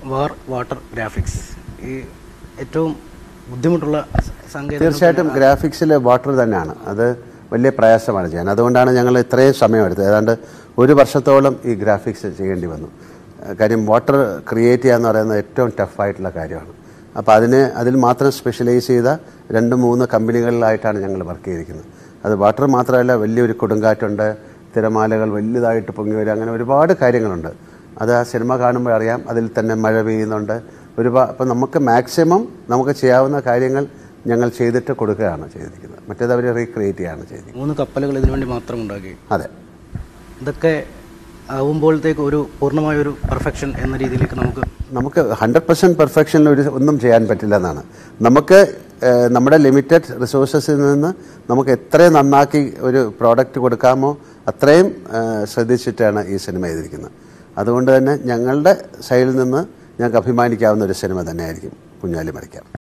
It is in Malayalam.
വാർ വാട്ടർ ഗ്രാഫിക്സ് ഈ ഏറ്റവും ബുദ്ധിമുട്ടുള്ള സാങ്കേതിക തീർച്ചയായിട്ടും ഗ്രാഫിക്സിൽ വാട്ടർ തന്നെയാണ് അത് വലിയ പ്രയാസമാണ് ചെയ്യാൻ അതുകൊണ്ടാണ് ഞങ്ങൾ ഇത്രയും സമയമെടുത്തത് ഏതാണ്ട് ഒരു വർഷത്തോളം ഈ ഗ്രാഫിക്സ് ചെയ്യേണ്ടി വന്നു ഏഹ് കാര്യം വാട്ടർ ക്രിയേറ്റ് ചെയ്യുക എന്ന് പറയുന്നത് ഏറ്റവും ടഫായിട്ടുള്ള കാര്യമാണ് അപ്പോൾ അതിന് അതിൽ മാത്രം സ്പെഷ്യലൈസ് ചെയ്ത രണ്ട് മൂന്ന് കമ്പനികളിലായിട്ടാണ് ഞങ്ങൾ വർക്ക് ചെയ്തിരിക്കുന്നത് അത് വാട്ടർ മാത്രമല്ല വലിയൊരു കൊടുങ്കാറ്റുണ്ട് തിരമാലകൾ വലുതായിട്ട് പൊങ്ങി വരിക അങ്ങനെ ഒരുപാട് കാര്യങ്ങളുണ്ട് അത് ആ സിനിമ കാണുമ്പോൾ അറിയാം അതിൽ തന്നെ മഴ പെയ്യുന്നുണ്ട് ഒരുപാട് അപ്പം നമുക്ക് മാക്സിമം നമുക്ക് ചെയ്യാവുന്ന കാര്യങ്ങൾ ഞങ്ങൾ ചെയ്തിട്ട് കൊടുക്കുകയാണ് ചെയ്തിരിക്കുന്നത് മറ്റേത് അവർ റീക്രിയേറ്റ് ചെയ്യുകയാണ് ചെയ്തിരിക്കുന്നത് മൂന്ന് കപ്പലുകൾ ഇതിനു വേണ്ടി മാത്രം ഉണ്ടാക്കി അതെ ഇതൊക്കെ ആവുമ്പോഴത്തേക്ക് ഒരു പൂർണ്ണമായ ഒരു പെർഫെക്ഷൻ എന്ന രീതിയിലേക്ക് നമുക്ക് നമുക്ക് ഹൺഡ്രഡ് പെർസെൻറ്റ് പെർഫെക്ഷനിൽ ഒരു ഒന്നും ചെയ്യാൻ പറ്റില്ല എന്നാണ് നമുക്ക് ഏഹ്, നമ്മുടെ ലിമിറ്റഡ് റിസോഴ്സസിൽ നിന്ന് നമുക്ക് എത്രയും നന്നാക്കി ഒരു പ്രോഡക്റ്റ് കൊടുക്കാമോ അത്രയും ഏഹ്, ശ്രദ്ധിച്ചിട്ടാണ് ഈ സിനിമ ചെയ്തിരിക്കുന്നത് അതുകൊണ്ട് തന്നെ ഞങ്ങളുടെ സൈഡിൽ നിന്ന് ഞങ്ങൾക്ക് അഭിമാനിക്കാവുന്ന ഒരു സിനിമ തന്നെയായിരിക്കും കുഞ്ഞാലി മറിക്കാം